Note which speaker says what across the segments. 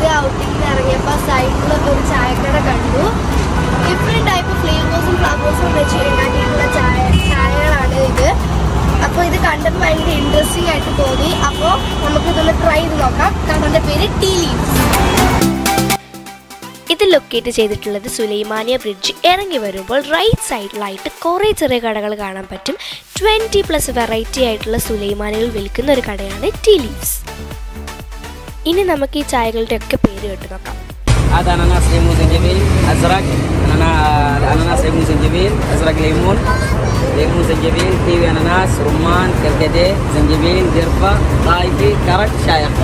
Speaker 1: വെറുതെ ഔട്ടിങ്ങിന് ഇറങ്ങിയപ്പോൾ സൈഡിൽ ഒരു ചായക്കട കണ്ടു ഡിഫറെൻറ്റ് ടൈപ്പ് ഫ്ലേവേഴ്സും ഫ്ലവേഴ്സും വെച്ച് ഉണ്ടാക്കിയിട്ടുള്ള ചായ ചായകളാണ് ഇത് അപ്പോൾ ഇത് കണ്ടപ്പോൾ ഭയങ്കര ഇൻട്രസ്റ്റിംഗ് ആയിട്ട് തോന്നി അപ്പോൾ നമുക്ക് ഇതൊന്ന് ട്രൈ ചെയ്ത് നോക്കാം കടയുടെ പേര് ടീ ലീവ്സ്
Speaker 2: ഇത് ലൊക്കേറ്റ് ചെയ്തിട്ടുള്ളത് സുലൈമാനിയ ബ്രിഡ്ജ് ഇറങ്ങി വരുമ്പോൾ റൈറ്റ് സൈഡിലായിട്ട് കുറേ ചെറിയ കടകൾ കാണാൻ പറ്റും ട്വൻറ്റി പ്ലസ് വെറൈറ്റി ആയിട്ടുള്ള സുലൈമാനികൾ വിൽക്കുന്ന ഒരു കടയാണ് ടീ ലീവ്സ് ഇനി നമുക്ക് ഈ ചായകളുടെ ഒക്കെ പേര് കേട്ട് നോക്കാം
Speaker 3: هذا اناناس ليمون زنجبيل ازرق أنانا- الاناناس ليمون زنجبيل ازرق ليمون ليمون زنجبيل كيوي اناناس رمان كركديه زنجبيل قرفه طايفي كرك شاي اخضر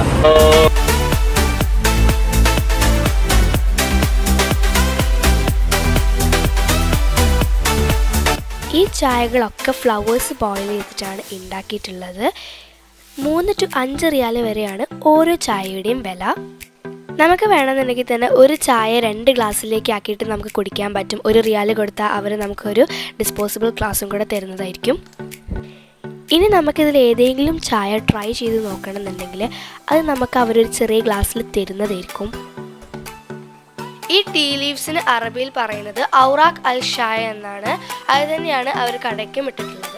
Speaker 2: ഈ ചായകളൊക്കെ ഫ്ലവേഴ്സ് ബോയിൽ ചെയ്തിട്ടാണ് ഉണ്ടാക്കിയിട്ടുള്ളത് മൂന്ന് ടു അഞ്ച് റിയാൽ വരെയാണ് ഓരോ ചായയുടെയും വില നമുക്ക് വേണമെന്നുണ്ടെങ്കിൽ തന്നെ ഒരു ചായ രണ്ട് ഗ്ലാസ്സിലേക്ക് ആക്കിയിട്ട് നമുക്ക് കുടിക്കാൻ പറ്റും ഒരു റിയാൽ കൊടുത്താൽ അവർ നമുക്കൊരു ഡിസ്പോസിബിൾ ഗ്ലാസും കൂടെ തരുന്നതായിരിക്കും ഇനി നമുക്കിതിൽ ഏതെങ്കിലും ചായ ട്രൈ ചെയ്ത് നോക്കണമെന്നുണ്ടെങ്കിൽ അത് നമുക്ക് അവരൊരു ചെറിയ ഗ്ലാസ്സിൽ തരുന്നതായിരിക്കും ഈ ടീ ലീവ്സിന് അറബിയിൽ പറയുന്നത് ഔറാഖ് അൽ ഷായ എന്നാണ് അത് തന്നെയാണ് അവർ കടയ്ക്കും ഇട്ടിട്ടുള്ളത്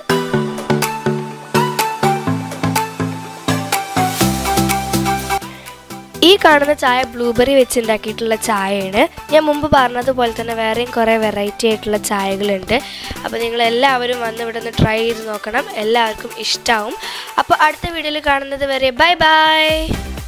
Speaker 2: ഈ കാണുന്ന ചായ ബ്ലൂബെറി വെച്ച് ഉണ്ടാക്കിയിട്ടുള്ള ചായയാണ് ഞാൻ മുമ്പ് പറഞ്ഞതുപോലെ തന്നെ വേറെയും കുറേ വെറൈറ്റി ആയിട്ടുള്ള ചായകളുണ്ട് അപ്പോൾ നിങ്ങൾ എല്ലാവരും വന്ന് ഇവിടെ നിന്ന് ട്രൈ ചെയ്ത് നോക്കണം എല്ലാവർക്കും ഇഷ്ടമാവും അപ്പോൾ അടുത്ത വീഡിയോയിൽ കാണുന്നത് വരെ ബൈ ബൈ